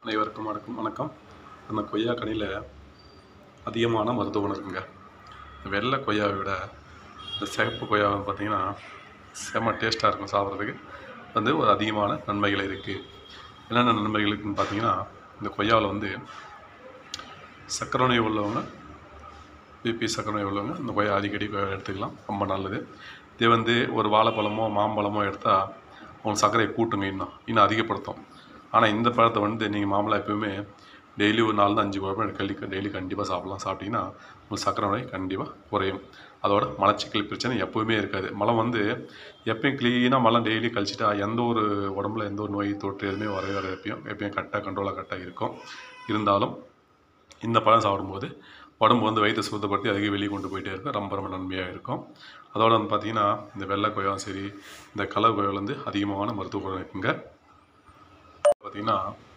அனைவருக்கும் வணக்கம் வணக்கம் அந்த கொய்யா கனியில் அதிகமான மருத்துவ குணம் இருக்குங்க இந்த வெள்ளை கொய்யாவை விட இந்த சிகப்பு கொய்யாவை பார்த்தீங்கன்னா செம டேஸ்ட்டாக இருக்கும் சாப்பிட்றதுக்கு வந்து ஒரு அதிகமான நன்மைகள் இருக்குது என்னென்ன நன்மைகள் இருக்குன்னு பார்த்தீங்கன்னா இந்த கொய்யாவில் வந்து சர்க்கரை நோய் உள்ளவங்க பிபி சர்க்கரை நோய் உள்ளவங்க இந்த கொய்யா அடிக்கடி கொய்யா எடுத்துக்கலாம் ரொம்ப நல்லது இதே வந்து ஒரு வாழைப்பழமோ மாம்பழமோ எடுத்தால் உங்களுக்கு சர்க்கரையை கூட்டுங்க இன்னும் இன்னும் அதிகப்படுத்தும் ஆனால் இந்த பழத்தை வந்து நீங்கள் மாம்பழம் எப்பவுமே டெய்லி ஒரு நாலு அஞ்சு குழம்பு கள்ளி டெய்லி கண்டிப்பாக சாப்பிடலாம் சாப்பிட்டீங்கன்னா உங்களுக்கு சர்க்கரை நோய் கண்டிப்பாக குறையும் அதோட மலச்சிக்கல் பிரச்சனை எப்போவுமே இருக்காது மலம் வந்து எப்பயும் க்ளீனாக மலம் டெய்லி கழிச்சிட்டா எந்த ஒரு உடம்புல எந்த ஒரு நோய் தொற்று எதுவுமே வரவே வர எப்பயும் எப்பயும் கரெக்டாக கண்ட்ரோலாக கரெக்டாக இருக்கும் இருந்தாலும் இந்த பழம் சாப்பிடும்போது உடம்பு வந்து வயிற்றை சுத்தப்படுத்தி அதுக்கு வெளியே கொண்டு போயிட்டே இருக்கும் ரொம்ப ரொம்ப நன்மையாக இருக்கும் அதோட வந்து பார்த்திங்கன்னா இந்த வெள்ளை கொய்யாவும் சரி இந்த கலர் கொய்யாவில் வந்து அதிகமான மருத்துவ குணம் இருக்குங்க பார்த்திங்கன்னா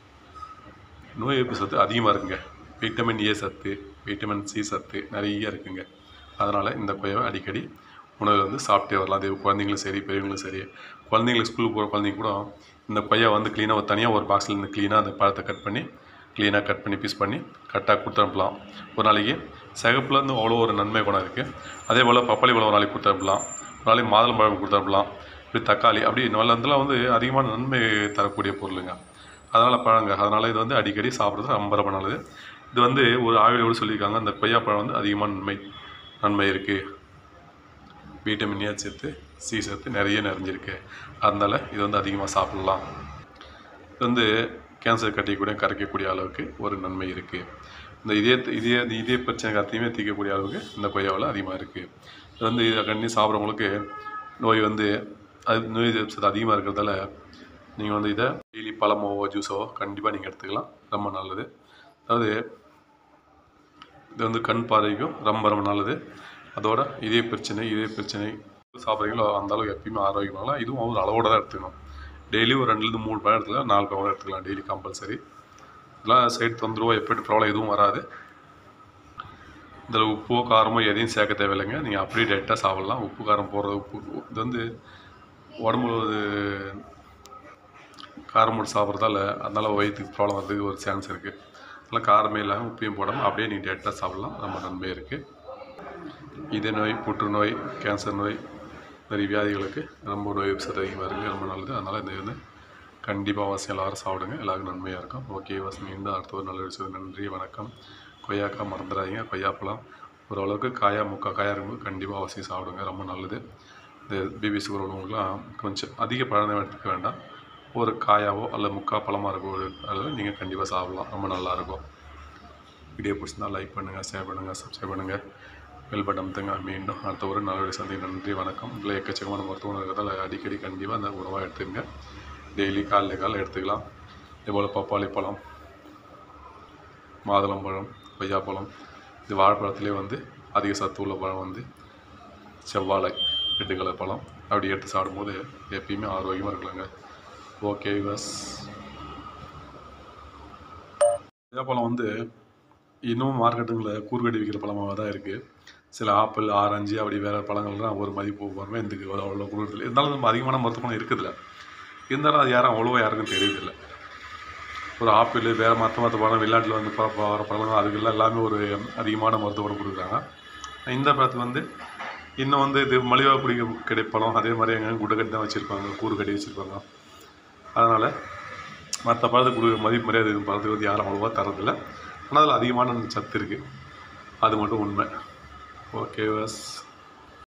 நோய் எதிர்ப்பு சத்து அதிகமாக இருக்குங்க விட்டமின் ஏ சத்து விட்டமின் சி சத்து நிறைய இருக்குங்க அதனால் இந்த கொய்யாவை அடிக்கடி உணவு வந்து சாப்பிட்டே வரலாம் அது குழந்தைங்களும் சரி பெரியவங்களும் சரி குழந்தைங்களுக்கு ஸ்கூலுக்கு போகிற குழந்தைங்க கூட இந்த கொய்யா வந்து க்ளீனாக ஒரு தனியாக ஒரு பாக்ஸில் இருந்து க்ளீனாக அந்த பழத்தை கட் பண்ணி க்ளீனாக கட் பண்ணி பீஸ் பண்ணி கரெக்டாக கொடுத்து அனுப்பலாம் ஒரு நாளைக்கு சிகப்புல இருந்து அவ்வளோ ஒரு நன்மை குணம் இருக்குது அதே போல் பப்பாளி பழம் ஒரு நாளைக்கு கொடுத்து அனுப்பலாம் ஒரு நாளைக்கு மாதுளம்பழம் கொடுத்து அனுப்பலாம் இப்படி தக்காளி அப்படி நல்ல இதெல்லாம் வந்து அதிகமான நன்மை தரக்கூடிய பொருளுங்க அதனால் பழங்க அதனால் இது வந்து அடிக்கடி சாப்பிட்றது ரொம்ப ரொம்ப நல்லது இது வந்து ஒரு ஆய்வுகளோடு சொல்லியிருக்காங்க இந்த கொய்யாப்பழம் வந்து அதிகமான நன்மை நன்மை இருக்குது விட்டமின் ஏ சத்து சி சத்து நிறைய நிறைஞ்சிருக்கு அதனால் இது வந்து அதிகமாக சாப்பிட்லாம் இது வந்து கேன்சர் கட்டி கூட கரைக்கக்கூடிய அளவுக்கு ஒரு நன்மை இருக்குது இந்த இதய இதய இதய பிரச்சனை எல்லாத்தையுமே தீர்க்கக்கூடிய அளவுக்கு இந்த கொய்யாவில் அதிகமாக இருக்குது இது வந்து இதை கண்ணி சாப்பிட்றவங்களுக்கு நோய் வந்து அது நோய் எதிர்ப்பு சக்தி அதிகமாக இருக்கிறதால நீங்கள் வந்து இதை டெய்லி பழமோ ஜூஸோ கண்டிப்பாக நீங்கள் எடுத்துக்கலாம் ரொம்ப நல்லது அதாவது இது வந்து கண் பார்வைக்கும் ரொம்ப ரொம்ப நல்லது அதோட இதய பிரச்சனை இதய பிரச்சனை சாப்பிட்றீங்களோ அந்த அளவுக்கு எப்பயுமே ஆரோக்கியமாகலாம் இதுவும் ஒரு அளவோட தான் எடுத்துக்கணும் டெய்லி ஒரு ரெண்டுலேருந்து மூணு பழம் எடுத்துக்கலாம் நாலு பழம் எடுத்துக்கலாம் டெய்லி கம்பல்சரி இதெல்லாம் சைடு தொந்தரவோ எப்படி ப்ராப்ளம் எதுவும் வராது இதில் உப்போ காரமோ எதையும் சேர்க்க தேவையில்லைங்க நீங்கள் அப்படியே டேரெக்டாக சாப்பிட்லாம் உப்பு காரம் போடுறது உப்பு இது வந்து உடம்புல ஒரு காரம் போட்டு சாப்பிட்றதால அதனால் வயிற்றுக்கு ப்ராப்ளம் வரதுக்கு ஒரு சான்ஸ் இருக்குது அதனால் காரமே இல்லாமல் உப்பையும் போடாமல் அப்படியே நீங்கள் டேரெக்டாக சாப்பிட்லாம் ரொம்ப நன்மை இருக்குது இதய நோய் புற்றுநோய் கேன்சர் நோய் நிறைய வியாதிகளுக்கு ரொம்ப நோய் சத்து அதிகமாக இருக்குது ரொம்ப நல்லது அதனால் இந்த வந்து கண்டிப்பாக அவசியம் எல்லோரும் சாப்பிடுங்க எல்லாருக்கும் நன்மையாக இருக்கும் ஓகே வசம் மீண்டும் அடுத்த ஒரு நல்ல விஷயம் நன்றி வணக்கம் கொய்யாக்காய் மறந்துடாதீங்க கொய்யாப்பழம் ஓரளவுக்கு காயா முக்கா காயாக இருக்கும்போது கண்டிப்பாக அவசியம் சாப்பிடுங்க ரொம்ப நல்லது இந்த பிபி சுகர் உள்ளவங்களுக்குலாம் கொஞ்சம் அதிக பழம் எடுத்துக்க வேண்டாம் ஒரு காயாவோ அல்ல முக்கா பழமாக இருக்கோ அல்லது நீங்கள் கண்டிப்பாக சாப்பிட்லாம் ரொம்ப நல்லாயிருக்கும் வீடியோ பிடிச்சிருந்தா லைக் பண்ணுங்கள் ஷேர் பண்ணுங்கள் சப்ஸ்கிரைப் பண்ணுங்கள் பெல் பட்டன் அமுத்துங்க மீண்டும் அடுத்த ஒரு நல்ல சந்தை நன்றி வணக்கம் இதில் எக்கச்சக்கமான மருத்துவம் இருக்கிறதால அடிக்கடி கண்டிப்பாக அந்த உணவாக எடுத்துக்கங்க டெய்லி காலைல காலைல எடுத்துக்கலாம் இதேபோல் பப்பாளி பழம் மாதுளம்பழம் கொய்யாப்பழம் இது வாழைப்பழத்துலேயே வந்து அதிக சத்து உள்ள பழம் வந்து செவ்வாழை ரெட்டு கலர் பழம் அப்படி எடுத்து சாப்பிடும்போது எப்பயுமே ஆரோக்கியமாக இருக்கலாங்க ஓகே பஸ் கொய்யாப்பழம் வந்து இன்னும் மார்க்கெட்டுங்களில் கூறுகட்டி விற்கிற பழமாக தான் இருக்குது சில ஆப்பிள் ஆரஞ்சு அப்படி வேறு பழங்கள்லாம் ஒரு மதிப்பு போகிறமே இந்த அவ்வளோ கொடுக்குறதில்ல இருந்தாலும் நம்ம அதிகமான மருத்துவ குணம் இருக்குதுல்ல இருந்தாலும் அது யாரும் அவ்வளோவா யாருக்கும் தெரியுதில்ல ஒரு ஆப்பிள் வேறு மற்ற மற்ற பழம் வெளிநாட்டில் வந்து ப- ப- வர பழங்கள் அதுக்கெல்லாம் எல்லாமே ஒரு அதிகமான மருத்துவ குணம் கொடுக்குறாங்க இந்த பழத்துக்கு வந்து இன்னும் வந்து இது மலிவாக குடிக்க கிடைப்பழம் அதே மாதிரி எங்கே குட்டை கட்டி தான் வச்சுருப்பாங்க கூறு கட்டி வச்சுருப்பாங்க அதனால் மற்ற பழத்துக்கு கொடுக்குற மதிப்பு மரியாதை இருக்கும் பழத்துக்கு வந்து யாரும் அவ்வளோவா தரதில்லை ஆனால் அதில் அதிகமான சத்து இருக்குது அது மட்டும் உண்மை ஓகே பஸ்